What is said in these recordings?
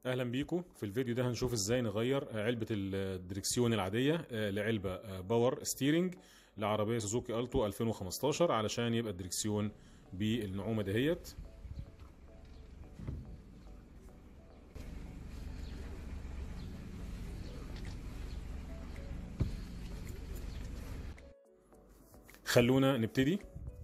اهلا بيكم في الفيديو ده هنشوف ازاي نغير علبة الدريكسيون العادية لعلبة باور ستيرنج لعربية سوزوكي التو 2015 علشان يبقى الدريكسيون بالنعومة دهيت خلونا نبتدي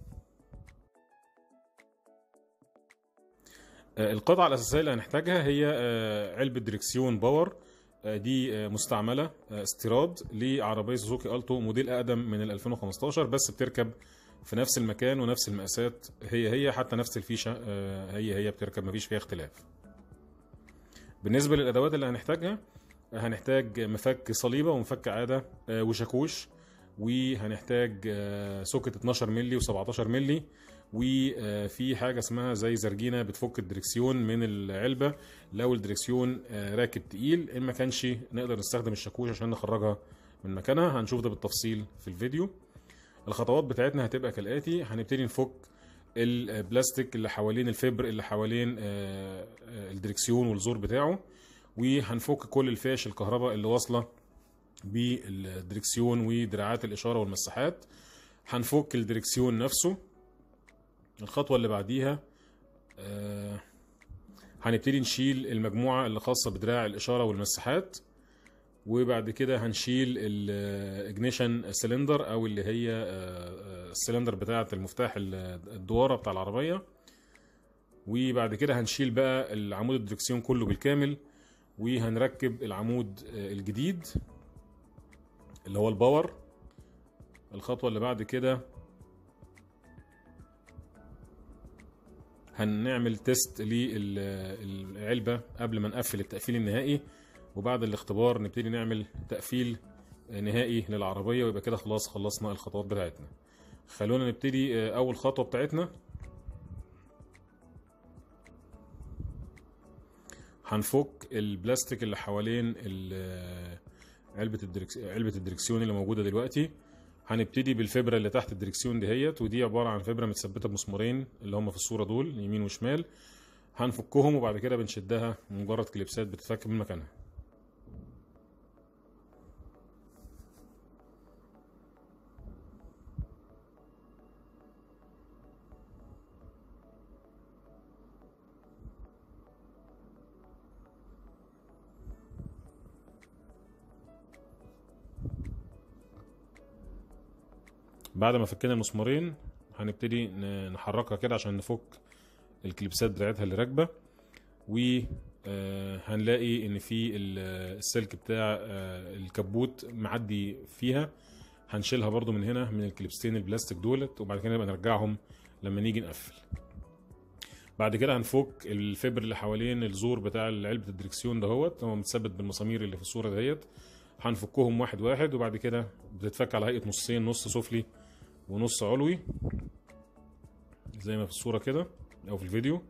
القطعة الأساسية اللي هنحتاجها هي علبة دريكسيون باور دي مستعملة استيراد لعربية سوزوكي ألتو موديل أقدم من ال 2015 بس بتركب في نفس المكان ونفس المقاسات هي هي حتى نفس الفيشة هي هي بتركب مفيش فيها اختلاف بالنسبة للأدوات اللي هنحتاجها هنحتاج مفك صليبة ومفك عادة وشاكوش وهنحتاج سوكت 12 مللي و17 مللي وفي حاجه اسمها زي زرجينه بتفك الدركسيون من العلبه لو الدركسيون راكب تقيل ان ما كانش نقدر نستخدم الشاكوش عشان نخرجها من مكانها هنشوف ده بالتفصيل في الفيديو الخطوات بتاعتنا هتبقى كالاتي هنبتدي نفك البلاستيك اللي حوالين الفبر اللي حوالين الدركسيون والزور بتاعه وهنفك كل الفيش الكهرباء اللي واصله بالدركسيون ودراعات الاشاره والمساحات هنفك الدركسيون نفسه الخطوة اللي بعديها آه هنبتدي نشيل المجموعة اللي خاصة بدراع الإشارة والمساحات وبعد كده هنشيل الاجنيشن سلندر أو اللي هي آه السلندر بتاعة المفتاح الدوارة بتاع العربية وبعد كده هنشيل بقى العمود الدركسيون كله بالكامل وهنركب العمود الجديد اللي هو الباور الخطوة اللي بعد كده هنعمل تيست للعلبة قبل ما نقفل التقفيل النهائي وبعد الاختبار نبتدي نعمل تقفيل نهائي للعربية ويبقى كده خلاص خلصنا الخطوات بتاعتنا خلونا نبتدي أول خطوة بتاعتنا هنفك البلاستيك اللي حوالين علبة الدركسيون علبة الدركسيون اللي موجودة دلوقتي هنبتدي بالفبرة اللي تحت الدركسيون دهيت ودي عبارة عن فبرة متثبتة بمسمارين اللي هم في الصورة دول يمين وشمال هنفكهم وبعد كده بنشدها مجرد كليبسات بتتفك من مكانها بعد ما فكينا المسمارين هنبتدي نحركها كده عشان نفك الكليبسات بتاعتها اللي راكبه وهنلاقي ان في السلك بتاع الكبوت معدي فيها هنشيلها برضو من هنا من الكليبستين البلاستيك دولت وبعد كده نبقى نرجعهم لما نيجي نقفل بعد كده هنفك الفبر اللي حوالين الزور بتاع علبه الدركسيون دهوت هو متثبت بالمسامير اللي في الصوره دهيت هنفكهم واحد واحد وبعد كده بتتفك على هيئه نصين نص سفلي ونص علوي زي ما في الصورة كده او في الفيديو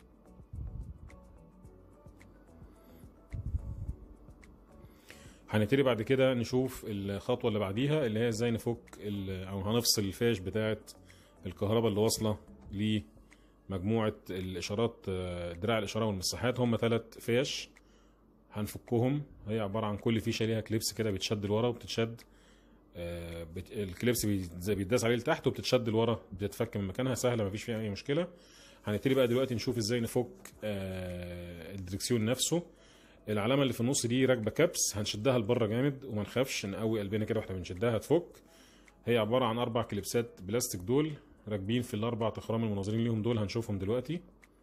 هنبتدي بعد كده نشوف الخطوة اللي بعديها اللي هي ازاي نفك او هنفصل الفاش بتاعة الكهرباء اللي واصلة لمجموعة الاشارات دراع الاشارة والمساحات هم ثلاث فيش هنفكهم هي عبارة عن كل فيشة ليها كليبس كده بيتشد لورا وبتتشد آه الكليبس بيتداس عليه لتحت وبتتشد لورا بتتفك من مكانها سهله مفيش فيها اي مشكله هنبتدي بقى دلوقتي نشوف ازاي نفك آه الدركسيون نفسه العلامه اللي في النص دي راكبه كابس هنشدها لبره جامد وما نخافش نقوي قلبنا كده واحنا بنشدها هتفك هي عباره عن اربع كليبسات بلاستيك دول راكبين في الاربع تخرام المناظرين ليهم دول هنشوفهم دلوقتي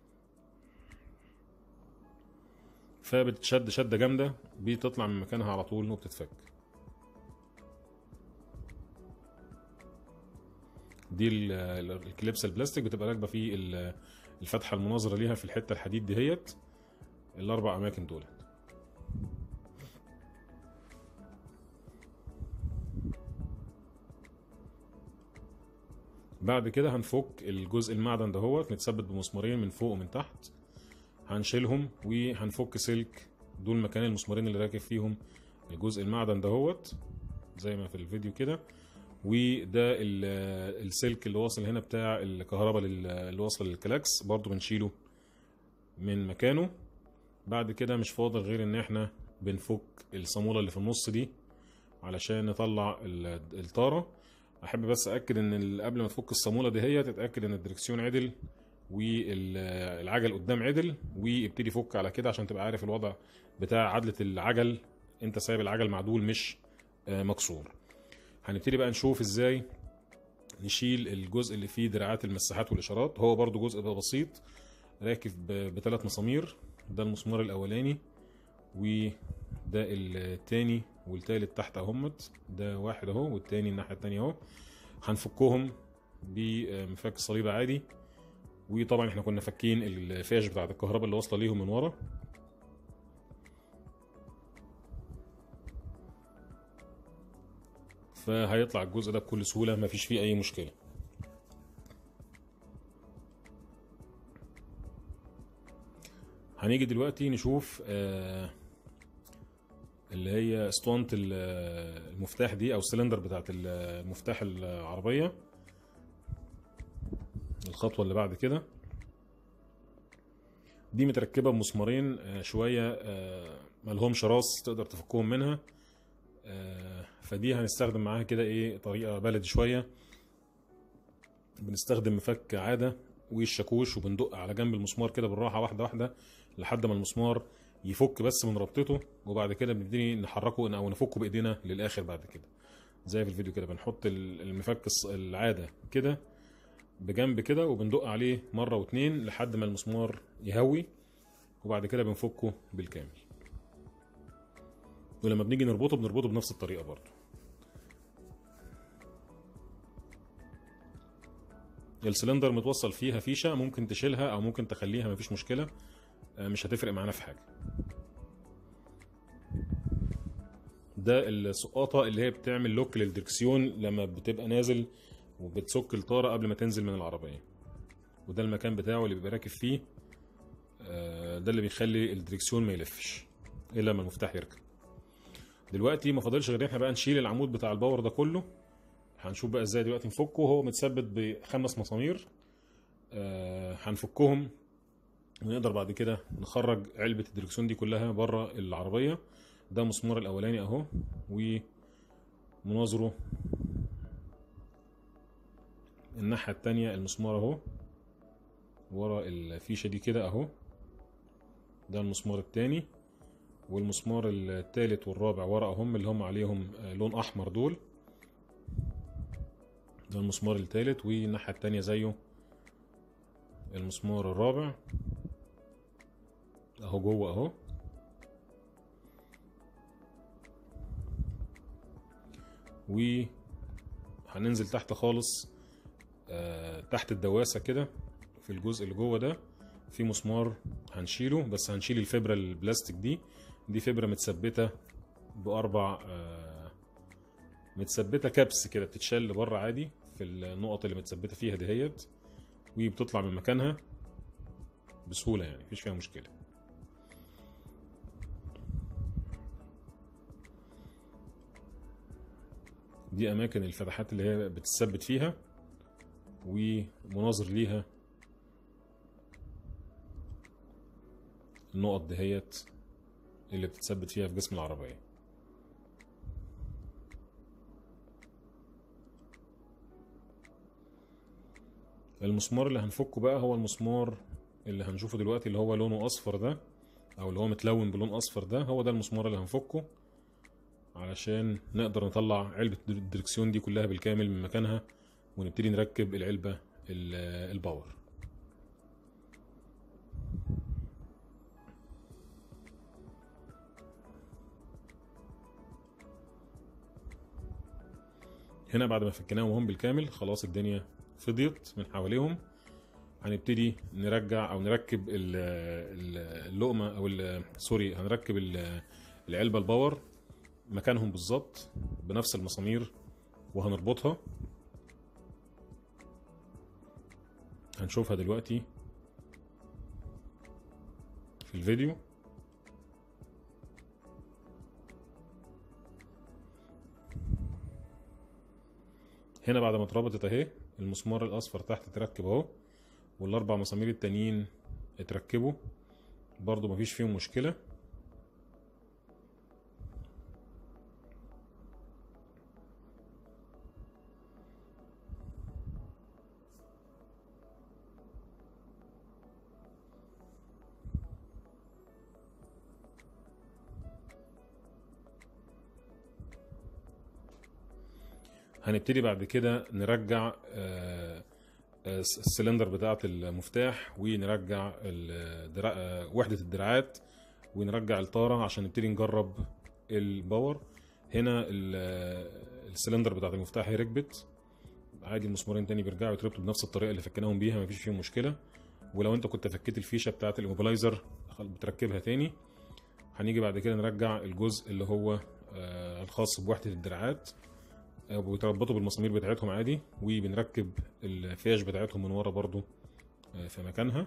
فبتشد شده جامده بتطلع من مكانها على طول وبتتفك دي الكليبس البلاستيك بتبقى راكبه في الفتحه المناظره ليها في الحته الحديد دهيت الاربع اماكن دول بعد كده هنفك الجزء المعدن دهوت متثبت بمسمارين من فوق ومن تحت هنشيلهم وهنفك سلك دول مكان المسمارين اللي راكب فيهم الجزء المعدن دهوت زي ما في الفيديو كده وده السلك اللي واصل هنا بتاع الكهرباء اللي واصل للكلاكس برضو بنشيله من مكانه بعد كده مش فاضل غير ان احنا بنفك الصامولة اللي في النص دي علشان نطلع ال- الطارة احب بس اكد ان ال- قبل ما تفك الصامولة دي هي تتأكد ان الدركسيون عدل والعجل قدام عدل وابتدي فك على كده عشان تبقى عارف الوضع بتاع عدلة العجل انت سايب العجل معدول مش آه، مكسور هنبتدي بقى نشوف ازاي نشيل الجزء اللي فيه دراعات المساحات والاشارات هو برضو جزء بقى بسيط راكب بثلاث مسامير ده المسمار الاولاني وده التاني والتالت تحت اهمت ده واحد اهو والتاني الناحيه التانيه اهو هنفكهم بمفك صليب عادي وطبعا احنا كنا فاكين الفيش بتاعت الكهرباء اللي واصله ليهم من ورا فهيطلع الجزء ده بكل سهوله مفيش فيه اي مشكله هنيجي دلوقتي نشوف آه، اللي هي اسطوانة ال- المفتاح دي او السلندر بتاعت المفتاح العربية الخطوة اللي بعد كده دي متركبة بمسمارين آه، شوية آه، ملهمش راس تقدر تفكهم منها آه، فدي هنستخدم معاها كده ايه طريقة بلدي شوية بنستخدم مفك عادة والشاكوش وبندق على جنب المسمار كده بالراحة واحدة واحدة لحد ما المسمار يفك بس من ربطته وبعد كده بنبتدي نحركه او نفكه بايدينا للاخر بعد كده زي في الفيديو كده بنحط ال- المفك الص- العاده كده بجنب كده وبندق عليه مره واتنين لحد ما المسمار يهوي وبعد كده بنفكه بالكامل ولما بنيجي نربطه بنربطه بنفس الطريقه برضه السلندر متوصل فيها فيشه ممكن تشيلها او ممكن تخليها مفيش مشكله آه، مش هتفرق معانا في حاجه ده السقاطه اللي هي بتعمل لوك للدركسيون لما بتبقى نازل وبتسك الطاره قبل ما تنزل من العربيه وده المكان بتاعه اللي بيبقى راكب فيه آه، ده اللي بيخلي الدركسيون ما يلفش الا لما المفتاح يركب دلوقتي ما فاضلش غير إن احنا بقى نشيل العمود بتاع الباور ده كله هنشوف بقى ازاي دلوقتي نفكه هو متثبت بخمس مسامير آه، هنفكهم ونقدر بعد كده نخرج علبة الدركسيون دي كلها بره العربية ده مسمار الأولاني أهو ومناظره الناحية التانية المسمار أهو ورا الفيشة دي كده أهو ده المسمار التاني والمسمار التالت والرابع ورا أهم اللي هم عليهم آه، لون أحمر دول ده المسمار التالت والناحية التانية زيه المسمار الرابع اهو جوه اهو وهننزل تحت خالص آه تحت الدواسة كده في الجزء اللي جوه ده في مسمار هنشيله بس هنشيل الفبرة البلاستيك دي دي فبرة متثبتة بأربع آه متثبتة كبس كده بتتشال لبره عادي في النقط اللي متثبتة فيها دهيت وبتطلع من مكانها بسهولة يعني مفيش فيها مشكلة دي اماكن الفتحات اللي هي بتثبت فيها ومناظر ليها النقط دهيت اللي بتثبت فيها في جسم العربية المسمار اللي هنفكه بقى هو المسمار اللي هنشوفه دلوقتي اللي هو لونه اصفر ده او اللي هو متلون بلون اصفر ده هو ده المسمار اللي هنفكه علشان نقدر نطلع علبة الدركسيون دي كلها بالكامل من مكانها ونبتدي نركب العلبة ال- الباور هنا بعد ما فكناهم هم بالكامل خلاص الدنيا فضيت من حواليهم هنبتدي نرجع او نركب ال- ال- اللقمه او ال- سوري هنركب ال- العلبه الباور مكانهم بالظبط بنفس المسامير وهنربطها هنشوفها دلوقتي في الفيديو هنا بعد ما اتربطت اهي المسمار الاصفر تحت اتركب اهو والاربع مسامير التانيين اتركبوا برضو مفيش فيهم مشكله هنبتدي بعد كده نرجع آه، آه، السلندر بتاعة المفتاح ونرجع الدرا... آه، وحدة الدراعات ونرجع الطارة عشان نبتدي نجرب الباور هنا ال- آه، السلندر بتاعة المفتاح هي ركبت عادي المسمارين تاني بيرجعوا يتربطوا بنفس الطريقة اللي فكناهم بيها مفيش فيهم مشكلة ولو انت كنت فكيت الفيشة بتاعة الايموبلايزر بتركبها تاني هنيجي بعد كده نرجع الجزء اللي هو آه، الخاص بوحدة الدراعات وبيتربطوا بالمسامير بتاعتهم عادي وبنركب الفيش بتاعتهم من ورا برضو آه، في مكانها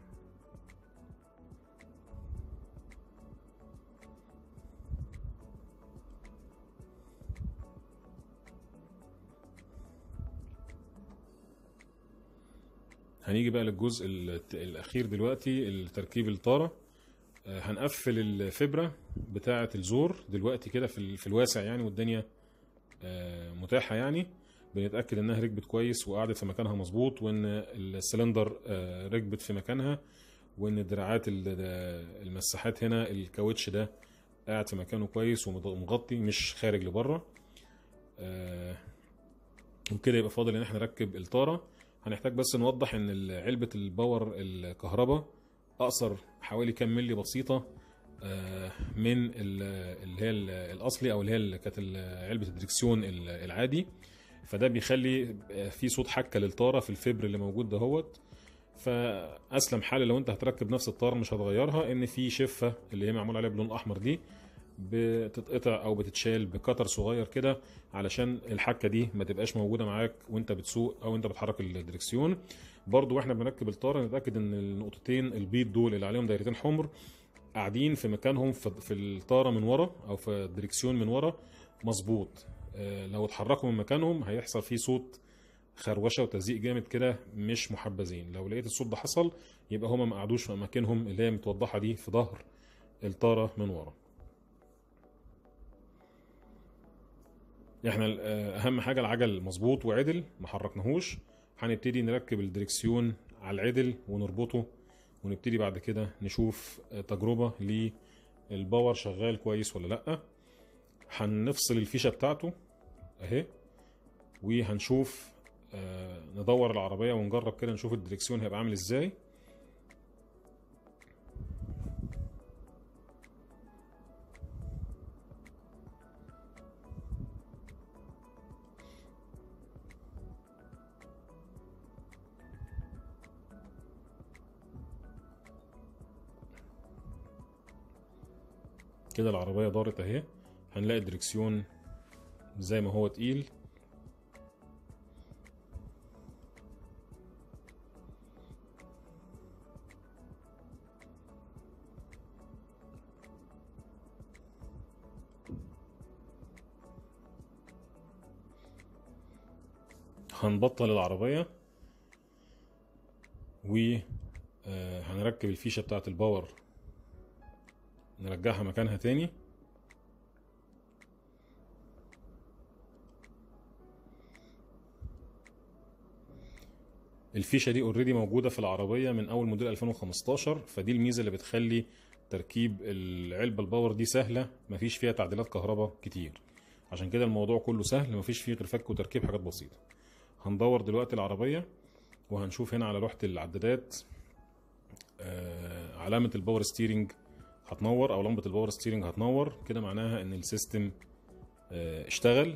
هنيجي بقى للجزء الت- الأخير دلوقتي التركيب الطارة آه، هنقفل الفبرة بتاعة الزور دلوقتي كده في ال- في الواسع يعني والدنيا آه، متاحه يعني بنتاكد انها ركبت كويس وقعدت في مكانها مظبوط وان السلندر آه، ركبت في مكانها وان دراعات ال- المساحات هنا الكاوتش ده قاعد في مكانه كويس ومغطي مش خارج لبره آه، وكده يبقى فاضل ان احنا نركب الطاره هنحتاج بس نوضح ان ال- علبه الباور الكهرباء اقصر حوالي كام ملي بسيطه آه، من ال- اللي هي ال- الاصلي او اللي هي اللي كانت ال- علبه الدركسيون ال- العادي فده بيخلي آه، في صوت حكه للطاره في الفبر اللي موجود دهوت فاسلم حل لو انت هتركب نفس الطاره مش هتغيرها ان في شفه اللي هي معمول عليها باللون الاحمر دي بتتقطع او بتتشال بكتر صغير كده علشان الحكه دي ما تبقاش موجوده معاك وانت بتسوق او انت بتحرك الدركسيون برضو واحنا بنركب الطاره نتاكد ان النقطتين البيض دول اللي عليهم دايرتين حمر قاعدين في مكانهم في في الطاره من ورا او في الدركسيون من ورا مظبوط آه، لو اتحركوا من مكانهم هيحصل فيه صوت خروشه وتزييق جامد كده مش محبذين لو لقيت الصوت ده حصل يبقى هما ما قعدوش في اماكنهم اللي هي متوضحه دي في ظهر الطاره من ورا احنا آه، اهم حاجه العجل مظبوط وعدل ما حركناهوش هنبتدي نركب الدركسيون على العدل ونربطه ونبتدي بعد كده نشوف آه، تجربه للباور شغال كويس ولا لا هنفصل الفيشه بتاعته اهي وهنشوف آه، ندور العربيه ونجرب كده نشوف الدركسيون هيبقى عامل ازاي كده العربية دارت اهي هنلاقي الدركسيون زي ما هو تقيل هنبطل العربية و آه، هنركب الفيشة بتاعة الباور نرجعها مكانها تاني الفيشة دي اوريدي موجودة في العربية من أول موديل 2015 فدي الميزة اللي بتخلي تركيب العلبة الباور دي سهلة مفيش فيها تعديلات كهرباء كتير عشان كده الموضوع كله سهل مفيش فيه غير فك وتركيب حاجات بسيطة هندور دلوقتي العربية وهنشوف هنا على لوحة العدادات آه علامة الباور ستيرنج هتنور او لمبة الباور ستيرنج هتنور كده معناها ان السيستم آه اشتغل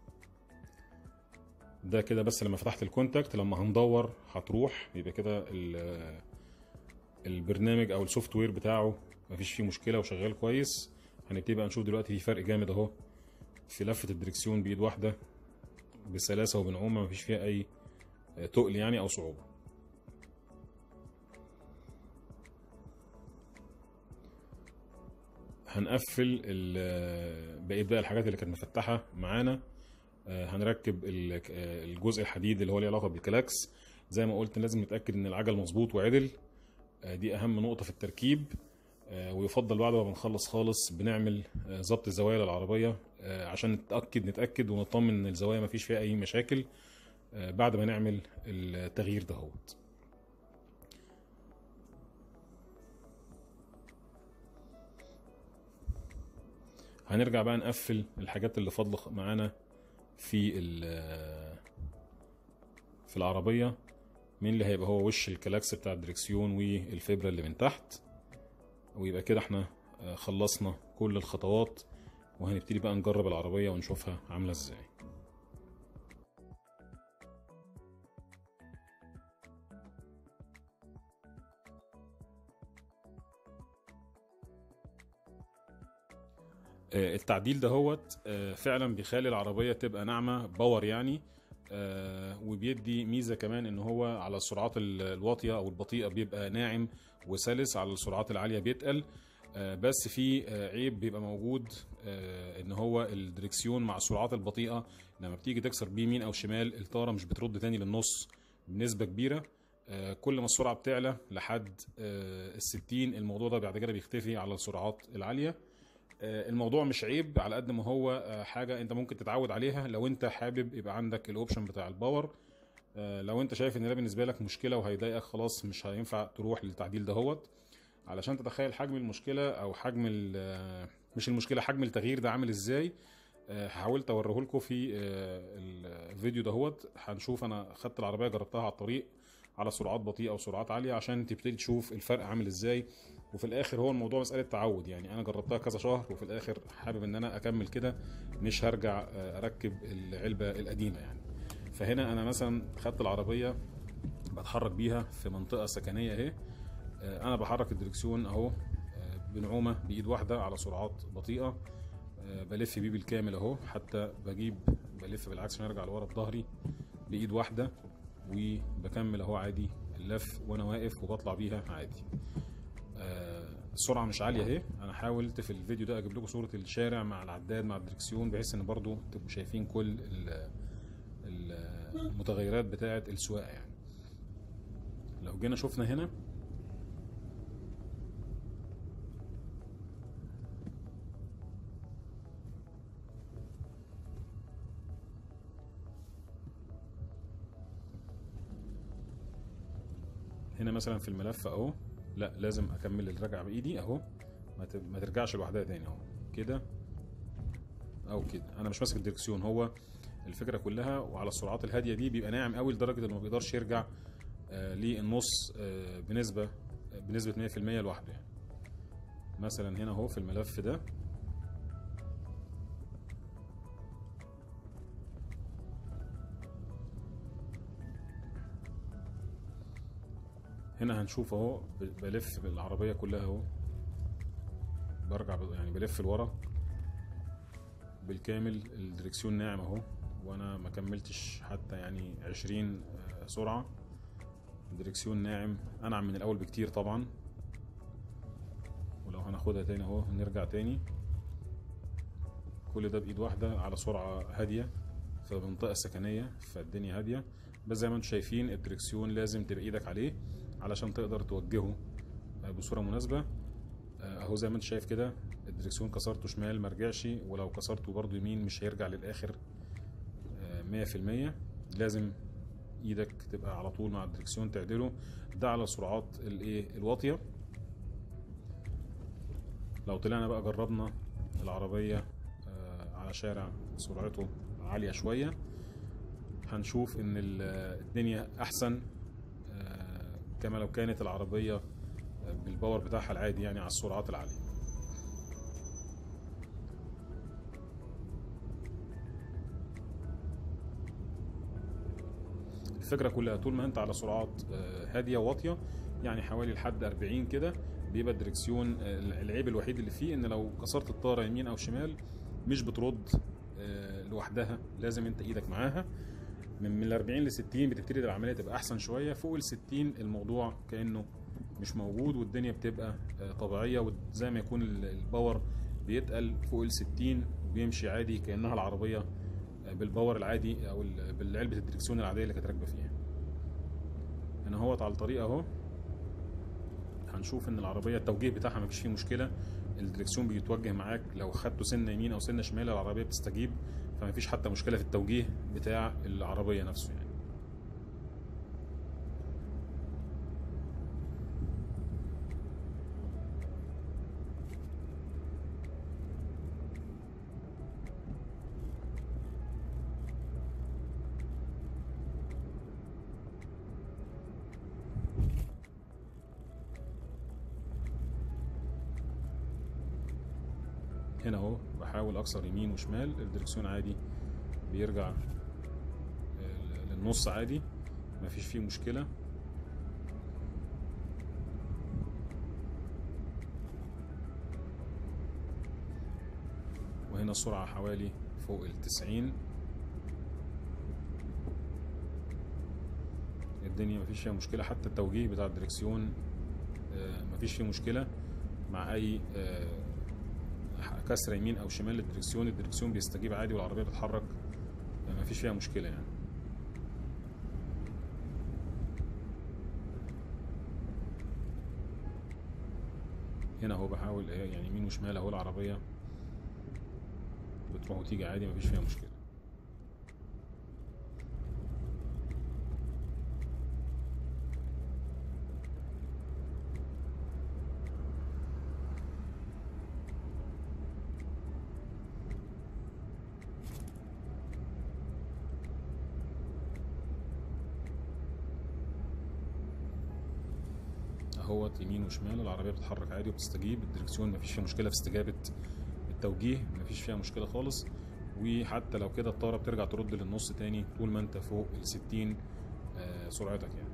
ده كده بس لما فتحت الكونتاكت لما هندور هتروح يبقى كده ال- البرنامج او السوفت وير بتاعه مفيش فيه مشكله وشغال كويس هنبتدي بقى نشوف دلوقتي في فرق جامد اهو في لفه الدركسيون بايد واحده بسلاسه وبنعومه مفيش فيها اي تقل يعني او صعوبه هنقفل ال- بقيه بقى الحاجات اللي كانت مفتحه معانا آه، هنركب ال- آه، الجزء الحديد اللي هو له علاقه بالكلاكس زي ما قلت لازم نتاكد ان العجل مظبوط وعدل آه، دي اهم نقطه في التركيب آه، ويفضل بعد ما بنخلص خالص بنعمل آه، ظبط الزوايا للعربيه آه، عشان نتاكد نتاكد ونطمن ان الزوايا ما فيش فيها اي مشاكل آه، بعد ما نعمل التغيير دهوت هنرجع بقى نقفل الحاجات اللي فاضله معانا في ال- في العربيه مين اللي هيبقى هو وش الكلاكس بتاع الدركسيون والفبره اللي من تحت ويبقى كده احنا آه، خلصنا كل الخطوات وهنبتدي بقى نجرب العربيه ونشوفها عامله ازاي آه، التعديل دهوت آه، فعلا بيخلي العربيه تبقى ناعمه باور يعني آه، وبيدي ميزه كمان ان هو على السرعات ال- الواطيه او البطيئه بيبقى ناعم وسلس على السرعات العاليه بيتقل آه، بس في آه، عيب بيبقى موجود آه، ان هو الدركسيون مع السرعات البطيئه لما بتيجي تكسر بيه يمين او شمال الطاره مش بترد تاني للنص بنسبه كبيره آه، كل ما السرعه بتعلى لحد ال 60 الموضوع ده بعد كده بيختفي على السرعات العاليه آه، الموضوع مش عيب على قد ما هو آه، حاجه انت ممكن تتعود عليها لو انت حابب يبقى عندك الاوبشن بتاع الباور آه، لو انت شايف ان ده بالنسبه لك مشكله وهيضايقك خلاص مش هينفع تروح للتعديل دهوت علشان تتخيل حجم المشكله او حجم ال- آه، مش المشكله حجم التغيير ده عامل ازاي آه، حاولت اوريه لكم في آه، الفيديو دهوت هنشوف انا خدت العربيه جربتها على الطريق على سرعات بطيئه وسرعات عاليه عشان تبتدي تشوف الفرق عامل ازاي وفي الاخر هو الموضوع مساله تعود يعني انا جربتها كذا شهر وفي الاخر حابب ان انا اكمل كده مش هرجع آه، اركب العلبه القديمه يعني فهنا انا مثلا خدت العربيه بتحرك بيها في منطقه سكنيه اهي آه، انا بحرك الدركسيون اهو آه، بنعومه بايد واحده على سرعات بطيئه آه، بلف بيه بالكامل اهو حتى بجيب بلف بالعكس عشان ارجع لورا بظهري بايد واحده وبكمل اهو عادي اللف وانا واقف وبطلع بيها عادي آه، السرعه مش عاليه اهي انا حاولت في الفيديو ده اجيب لكم صوره الشارع مع العداد مع الدركسيون بحيث ان برضو تبقوا شايفين كل ال- ال- المتغيرات بتاعه السواقه يعني لو جينا شفنا هنا هنا مثلا في الملف اهو لا لازم اكمل الرجعه بايدي اهو ما ت- ما ترجعش لوحدها تاني اهو كده او كده انا مش ماسك الدركسيون هو الفكره كلها وعلى السرعات الهاديه دي بيبقى ناعم قوي لدرجه انه ما بيقدرش يرجع آه للنص آه بنسبه بنسبه 100% لوحده يعني مثلا هنا اهو في الملف ده هنا هنشوف اهو ب- بلف بالعربيه كلها اهو برجع ب- يعني بلف لورا بالكامل الدركسيون ناعم اهو وانا ما كملتش حتى يعني 20 آه، سرعه الدركسيون ناعم انعم من الاول بكتير طبعا ولو هناخدها تاني اهو نرجع تاني كل ده بايد واحده على سرعه هاديه في منطقه سكنيه فالدنيا هاديه بس زي ما انتم شايفين الدركسيون لازم تبقى ايدك عليه علشان تقدر توجهه آه، بصوره مناسبه آه، اهو زي ما انت شايف كده الدركسيون كسرته شمال مرجعش ولو كسرته برضو يمين مش هيرجع للاخر آه، مية في المية لازم ايدك تبقى على طول مع الدركسيون تعدله ده على السرعات الايه الواطيه لو طلعنا بقى جربنا العربيه آه، على شارع سرعته عاليه شويه هنشوف ان ال- الدنيا احسن آه، كما لو كانت العربيه آه، بالباور بتاعها العادي يعني على السرعات العاليه الفكره كلها طول ما انت على سرعات آه، هاديه واطيه يعني حوالي لحد 40 كده بيبقى الدركسيون آه، العيب الوحيد اللي فيه ان لو كسرت الطاره يمين او شمال مش بترد آه، لوحدها لازم انت ايدك معاها من من ال 40 ل 60 بتبتدي العمليه تبقى احسن شويه فوق ال 60 الموضوع كانه مش موجود والدنيا بتبقى آه، طبيعيه وزي ما يكون ال- الباور بيتقل فوق ال 60 وبيمشي عادي كانها العربيه آه، بالباور العادي او ال- بالعلبه الدركسيون العاديه اللي كانت راكبه فيها هنا هوت على الطريق اهو هنشوف ان العربيه التوجيه بتاعها مفيش فيه مشكله الدركسيون بيتوجه معاك لو خدته سنه يمين او سنه شمال العربيه بتستجيب فمفيش حتى مشكله في التوجيه بتاع العربيه نفسه يعني هنا اهو بحاول اكسر يمين وشمال الدركسيون عادي بيرجع للنص عادي مفيش فيه مشكلة وهنا السرعة حوالي فوق التسعين الدنيا مفيش فيها مشكلة حتى التوجيه بتاع الدركسيون مفيش فيه مشكلة مع أي كسر يمين او شمال للدركسيون الدركسيون بيستجيب عادي والعربيه بتتحرك ما فيش فيها مشكله يعني هنا اهو بحاول يعني يمين وشمال اهو العربيه بتروح وتيجي عادي ما فيش فيها مشكله اهوت يمين وشمال العربيه بتتحرك عادي وبتستجيب الدركسيون مفيش فيها مشكله في استجابه التوجيه مفيش فيها مشكله خالص وحتى لو كده الطاره بترجع ترد للنص تاني طول ما انت فوق ال 60 آه سرعتك يعني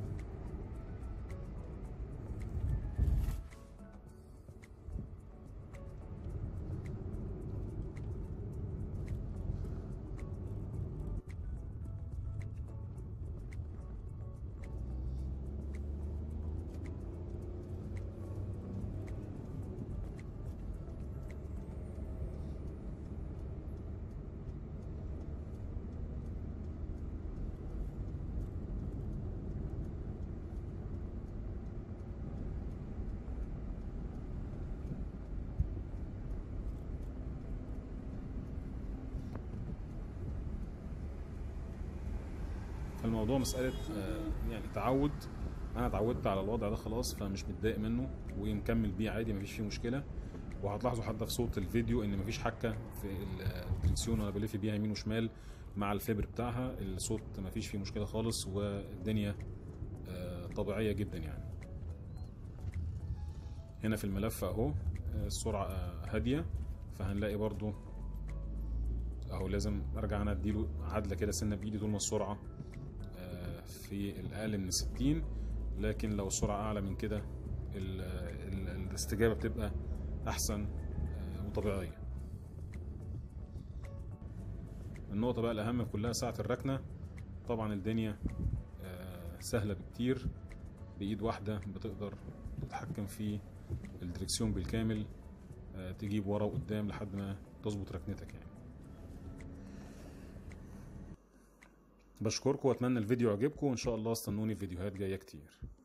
فالموضوع مسألة يعني تعود أنا اتعودت على الوضع ده خلاص فمش متضايق منه ومكمل بيه عادي مفيش فيه مشكلة وهتلاحظوا حتى في صوت الفيديو إن مفيش حكة في الدريكسيون وأنا بلف بيها يمين وشمال مع الفبر بتاعها الصوت مفيش فيه مشكلة خالص والدنيا طبيعية جدا يعني هنا في الملف أهو السرعة هادية فهنلاقي برضو أهو لازم أرجع أنا أديله عدلة كده سنة بإيدي طول ما السرعة في الأقل من 60 لكن لو السرعة أعلى من كده الاستجابة بتبقى أحسن وطبيعية النقطة بقى الأهم كلها ساعة الركنة طبعا الدنيا سهلة بكتير بإيد واحدة بتقدر تتحكم في الدركسيون بالكامل تجيب ورا وقدام لحد ما تظبط ركنتك يعني بشكركم واتمنى الفيديو عجبكم وان شاء الله استنوني في فيديوهات جايه كتير